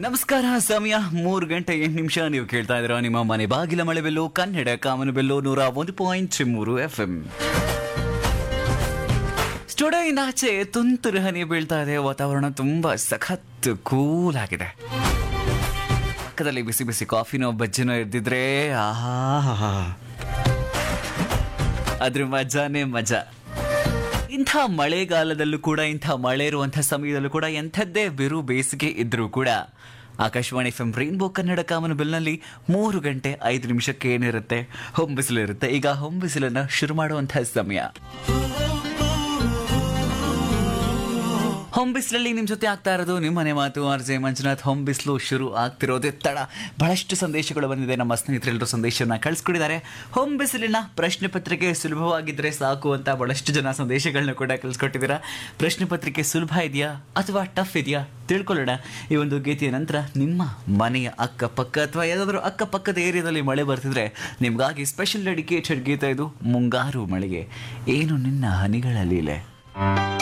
ನಮಸ್ಕಾರ ಸಮಯ ಮೂರು ಗಂಟೆ ಎಂಟು ನಿಮಿಷ ನೀವು ಕೇಳ್ತಾ ಇದ್ದೀರಾ ನಿಮ್ಮ ಮನೆ ಬಾಗಿಲ ಮಳೆ ಬೆಲ್ಲು ಕನ್ನಡ ಕಾಮನ ಬೆಲ್ಲು ನೂರ ಒಂದು ಪಾಯಿಂಟ್ ಮೂರು ಎಫ್ ಎಂ ಸ್ಟುಡಿಯೋಯಿಂದ ಆಚೆ ತುಂತುರು ಹನಿ ಬೀಳ್ತಾ ಇದೆ ವಾತಾವರಣ ತುಂಬಾ ಸಖತ್ ಕೂಲ್ ಆಗಿದೆ ಪಕ್ಕದಲ್ಲಿ ಬಿಸಿ ಬಿಸಿ ಕಾಫಿನೋ ಬಜ್ಜಿನೋ ಇರ್ದಿದ್ರೆ ಆಹಾ ಅದ್ರ ಮಜಾನೇ ಮಜಾ ಇಂಥ ಮಳೆಗಾಲದಲ್ಲೂ ಕೂಡ ಇಂಥ ಮಳೆ ಇರುವಂಥ ಸಮಯದಲ್ಲೂ ಕೂಡ ಎಂಥದ್ದೇ ಬಿರು ಬೇಸಿಗೆ ಇದ್ರೂ ಕೂಡ Akashvani F M rainbow Kannada ಕಾಮನ ಬಿಲ್ನಲ್ಲಿ ಮೂರು ಗಂಟೆ ಐದು ನಿಮಿಷಕ್ಕೆ ಏನಿರುತ್ತೆ ಹೊಂಬಿಸಿಲು ಇರುತ್ತೆ ಈಗ ಹೊಂಬಿಸಿಲನ್ನ ಶುರು ಮಾಡುವಂಥ ಸಮಯ ಹೊಂಬಿಸ್ಲಲ್ಲಿ ನಿಮ್ಮ ಜೊತೆ ಆಗ್ತಾ ಇರೋದು ನಿಮ್ಮ ಮನೆ ಮಾತು ಆರ್ ಜೆ ಮಂಜುನಾಥ್ ಹೊಂಬಿಸ್ಲು ಶುರು ಆಗ್ತಿರೋದೇ ತಡ ಬಹಳಷ್ಟು ಸಂದೇಶಗಳು ಬಂದಿದೆ ನಮ್ಮ ಸ್ನೇಹಿತರೆಲ್ಲರೂ ಸಂದೇಶವನ್ನ ಕಳಿಸ್ಕೊಟ್ಟಿದ್ದಾರೆ ಹೊಂಬಿಸಿಲಿನ ಪ್ರಶ್ನೆ ಪತ್ರಿಕೆ ಸುಲಭವಾಗಿದ್ರೆ ಸಾಕು ಅಂತ ಬಹಳಷ್ಟು ಜನ ಸಂದೇಶಗಳನ್ನ ಕೂಡ ಕಳಿಸ್ಕೊಟ್ಟಿದ್ದೀರಾ ಪ್ರಶ್ನೆ ಪತ್ರಿಕೆ ಸುಲಭ ಇದೆಯಾ ಅಥವಾ ಟಫ್ ಇದೆಯಾ ತಿಳ್ಕೊಳ್ಳೋಣ ಈ ಒಂದು ಗೀತೆಯ ನಂತರ ನಿಮ್ಮ ಮನೆಯ ಅಕ್ಕಪಕ್ಕ ಅಥವಾ ಯಾವುದಾದ್ರೂ ಅಕ್ಕಪಕ್ಕದ ಏರಿಯಾದಲ್ಲಿ ಮಳೆ ಬರ್ತಿದ್ರೆ ನಿಮಗಾಗಿ ಸ್ಪೆಷಲ್ ಡೆಡಿಕೇಟೆಡ್ ಗೀತೆ ಇದು ಮುಂಗಾರು ಮಳೆಗೆ ಏನು ನಿನ್ನ ಹನಿಗಳ ಲೀಲೆ